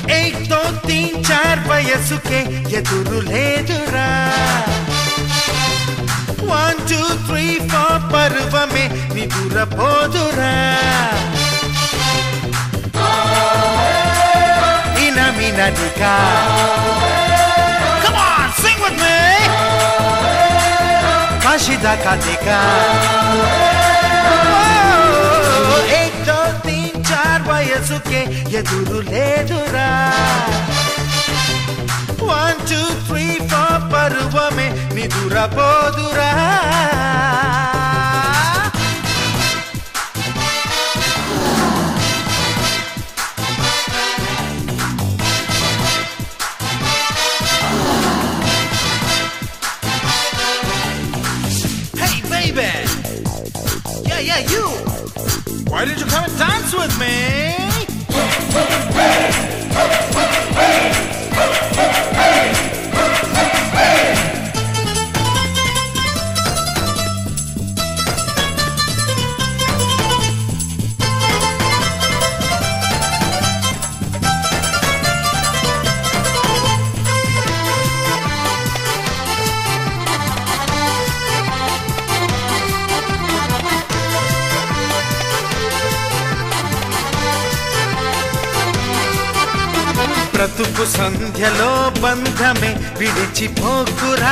एक दो तीन चार వయసుకే ఎదురు లేదురా వన్ టూ త్రీ ఫోర్ పర్వమే నిదుర పోదురా ఇనమినదిగా Come on, sing with me! కాశిదా కాదిగా एक दो तीन चार వయసుకే ఎదురు లేదురా వన్ టూ త్రీ ఫోర్ పరువమే నిదుర పోదురా Hey baby! Yeah, yeah, you! Why did you come and dance with me? బ్రతుకు సంధ్యలో బంధమే విడిచిపోకురా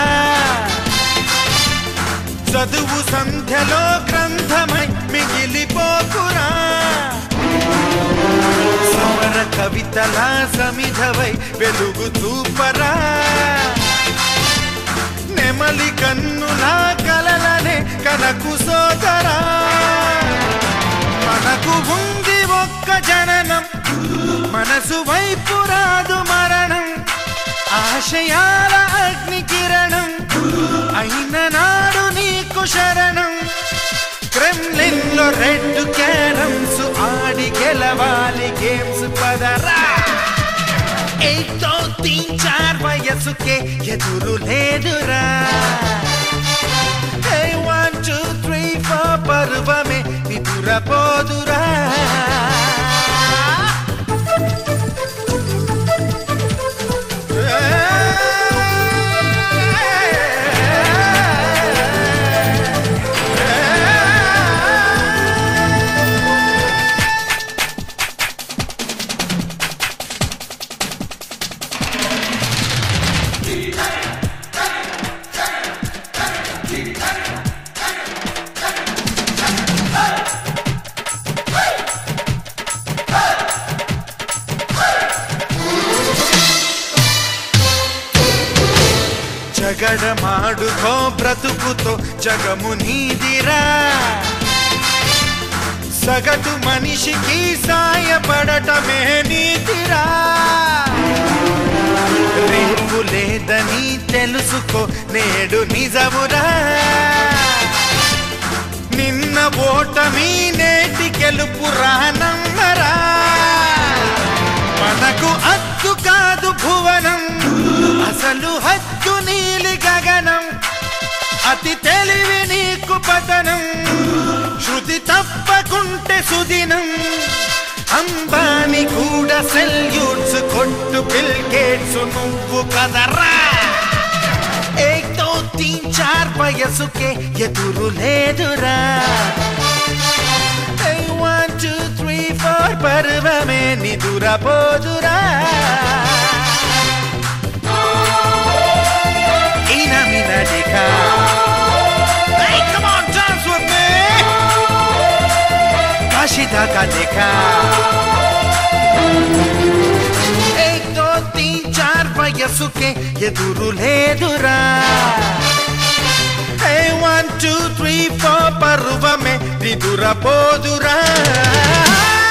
చదువు సంధ్యలో గ్రంథమై మిగిలిపోకురా సమర కవితలా సమిధవై వెలుగు చూపరా నెమలి కన్నులా కలలనే కనకు సోదరా మనకు ఉంది ఒక్క జననం మనసు వైపు రాదు మరణం ఆశయాల అగ్ని కిరణం అయిన నాడు నీకు శరణం క్రెమ్లిన్ లో రెడ్ క్యారమ్స్ ఆడి గెలవాలి గేమ్స్ పదరా एक दो तीन चार వయసుకే ఎదురు లేదురా Hey, one, two, three, four, పర్వమే నిదుర పోదురా జగడమాడుకో బ్రతుకుతో జగము నీదిరా సగటు మనిషికి సాయపడటమే నీతిరా రేపు లేదని తెలుసుకో నేడు నిజమురా నిన్న ఓటమి నేటి గెలుపురా నమ్మరా మనకు హక్కు కాదు భువనం అసలు హక్కు నీలి గగనం అతి తెలివి నీకు పతనం శృతి తప్పకుంటే సుదినం అంబాని కూడా సెల్యూట్స్ కొట్టు బిల్ గేట్స్ నువ్వు కదరా ఏక్ దో తీన్ చార్ వయసుకే ఎదురు లేదురా వన్ టూ త్రీ ఫోర్ పర్వమే నిదుర పోదురా ఇనమినదిగా Hey, come on, dance with me! కాశీదాకా देखा एक दो तीन चार వయసుకే ఎదురు లేదురా వన్ టూ త్రీ ఫోర్ పర్వమే నిదుర పోదురా